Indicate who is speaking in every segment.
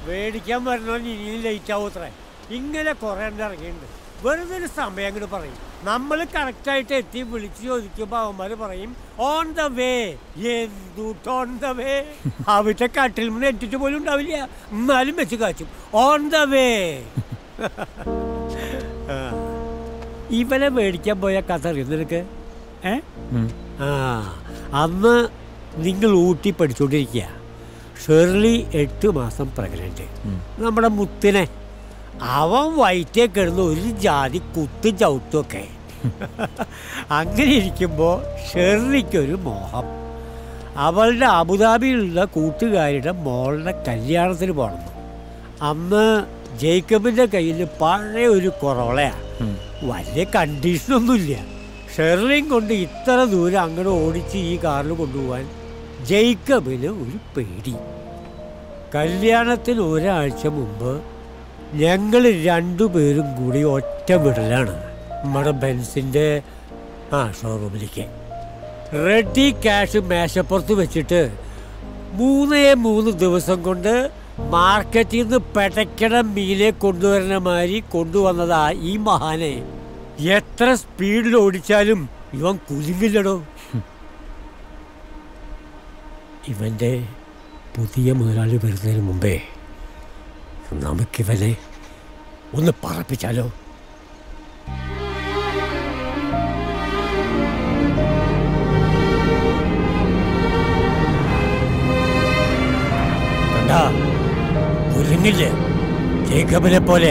Speaker 1: മേടിക്കാൻ വരണോന്ന് ഇനിയും ലേറ്റ് ആവൂത്രേ ഇങ്ങനെ കുറേ എണ്ണം ഇറങ്ങിയിട്ടുണ്ട് വെറുതെ ഒരു സമയം അങ്ങോട്ട് പറയും നമ്മൾ കറക്റ്റായിട്ട് എത്തി വിളിച്ച് ചോദിക്കുമ്പോൾ അവന്മാർ പറയും ഓൺ ദ വേ എന്തുട്ട് ഓൺ ദ വേ അവിടുത്തെ കട്ടിൽ നിന്ന് എട്ടിട്ട് പോലും ഉണ്ടാവില്ല എന്നാലും വെച്ച് കാച്ചും ഓൺ ദ വേ ഇവനെ മേടിക്കാൻ പോയ കഥ അറിയും നിനക്ക് ഏ ആ അന്ന് നിങ്ങൾ ഊട്ടി പഠിച്ചുകൊണ്ടിരിക്കുക ഷെർലി എട്ട് മാസം പ്രഗ്നന്റ് നമ്മുടെ മുത്തിനെ അവൻ വയറ്റേ കിടന്ന് ഒരു ജാതി കുത്തും ചവിട്ടുമൊക്കെ അങ്ങനെ ഇരിക്കുമ്പോൾ ഷെർലിക്കൊരു മോഹം അവളുടെ അബുദാബിയിലുള്ള കൂട്ടുകാരുടെ മോളുടെ കല്യാണത്തിന് പോകണം അന്ന് ജേക്കബിൻ്റെ കയ്യിൽ പഴയ ഒരു കൊറോളയാണ് വലിയ കണ്ടീഷനൊന്നുമില്ല ഷെർലിൻ കൊണ്ട് ഇത്ര ദൂരം അങ്ങോട്ട് ഓടിച്ച് ഈ കാറിൽ കൊണ്ടുപോകാൻ ജേക്കബിന് ഒരു പേടി കല്യാണത്തിന് ഒരാഴ്ച മുമ്പ് ഞങ്ങൾ രണ്ടുപേരും കൂടി ഒറ്റ വിടലാണ് നമ്മുടെ ബെൻസിൻ്റെ ആ ഷോറൂമിലേക്ക് റെഡി ക്യാഷ് മേശപ്പുറത്ത് വെച്ചിട്ട് മൂന്നേ മൂന്ന് ദിവസം കൊണ്ട് മാർക്കറ്റിൽ നിന്ന് പെടയ്ക്കണ മീനെ കൊണ്ടുവരുന്ന മാതിരി കൊണ്ടുവന്നതാ ഈ മഹാനെ എത്ര സ്പീഡിൽ ഓടിച്ചാലും ഇവൻ കുലുങ്ങില്ലടോ ഇവൻ്റെ പുതിയ മുതലാളി വരുന്നതിന് മുമ്പേ നമുക്കിവനെ ഒന്ന് പറപ്പിച്ചാലോ കണ്ടാ കുലുങ്ങില്ലേ ജേക്കബിനെ പോലെ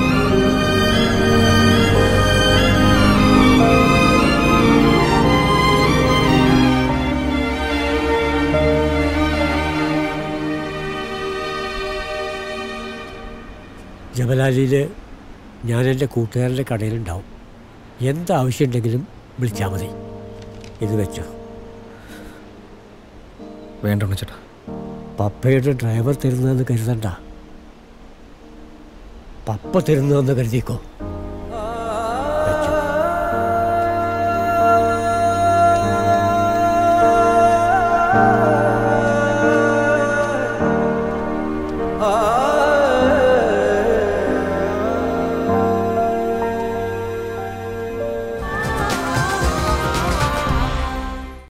Speaker 1: ജബലാലിയിൽ ഞാൻ എൻ്റെ കൂട്ടുകാരൻ്റെ കടയിലുണ്ടാവും എന്താവശ്യമുണ്ടെങ്കിലും വിളിച്ചാൽ മതി ഇത് വെച്ചോ
Speaker 2: വേണ്ട ചേട്ടാ
Speaker 1: പപ്പയുടെ ഡ്രൈവർ തരുന്നതെന്ന് കരുതണ്ട പപ്പ തരുന്നതെന്ന് കരുതിക്കോ